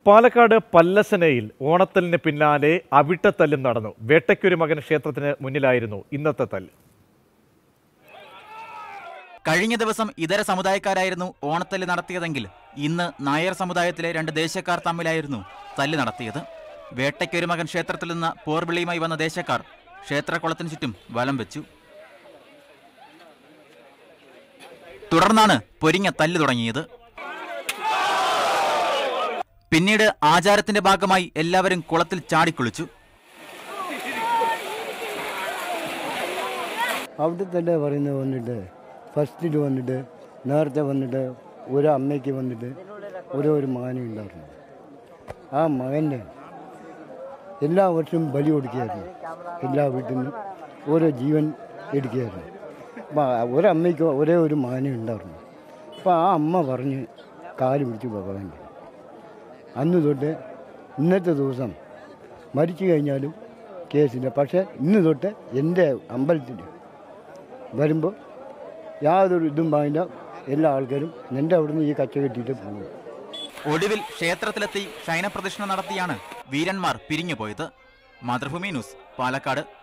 പാലക്കാട് പല്ലസനയിൽ ഓണത്തല്ലിന് പിന്നാലെ അവിട്ടത്തല്ലും നടന്നു വേട്ടയ്ക്കൊരു മകൻ ക്ഷേത്രത്തിന് മുന്നിലായിരുന്നു ഇന്നത്തെ തല്ല് കഴിഞ്ഞ ദിവസം ഇതര സമുദായക്കാരായിരുന്നു ഓണത്തല്ല് നടത്തിയതെങ്കിൽ ഇന്ന് നായർ സമുദായത്തിലെ രണ്ട് ദേശക്കാർ തമ്മിലായിരുന്നു തല്ല് നടത്തിയത് വേട്ടയ്ക്കൊരു മകൻ ക്ഷേത്രത്തിൽ നിന്ന് പോർവിളിയുമായി വന്ന ദേശക്കാർ ക്ഷേത്രക്കുളത്തിന് ചുറ്റും വലം വെച്ചു തുടർന്നാണ് പൊരിഞ്ഞ തല്ല് തുടങ്ങിയത് പിന്നീട് ആചാരത്തിന്റെ ഭാഗമായി എല്ലാവരും കുളത്തിൽ ചാടിക്കുളിച്ചു അവിടെ തന്നെ പറയുന്നത് വന്നിട്ട് ഫസ്റ്റിൽ വന്നിട്ട് നേരത്തെ വന്നിട്ട് ഒരു അമ്മയ്ക്ക് വന്നിട്ട് ഓരോ ഒരു മകനും ഉണ്ടായിരുന്നു ആ മകന് എല്ലാ വർഷവും ബലി കൊടുക്കുകയായിരുന്നു എല്ലാ വീട്ടിൽ നിന്നും ഓരോ ജീവൻ എടുക്കുകയായിരുന്നു അപ്പം ഒരമ്മയ്ക്ക് ഒരേ ഒരു മകനേ ഉണ്ടായിരുന്നു അപ്പോൾ ആ അമ്മ പറഞ്ഞ് കാല് പിടിച്ച് ഭഗവാൻ അന്ന് തൊട്ട് ഇന്നത്തെ ദിവസം മരിച്ചു കഴിഞ്ഞാലും കേസില്ല പക്ഷേ ഇന്ന് തൊട്ട് എൻ്റെ അമ്പലത്തിൽ വരുമ്പോൾ യാതൊരു ഇതും പാടില്ല എല്ലാ ആൾക്കാരും എൻ്റെ അവിടുന്ന് ഈ കച്ച കെട്ടിയിട്ട് പോകും ഒടുവിൽ ക്ഷേത്രത്തിലെത്തി ശയനപ്രദക്ഷിണ നടത്തിയാണ് വീരന്മാർ പിരിഞ്ഞുപോയത് മാതൃഭൂമി ന്യൂസ് പാലക്കാട്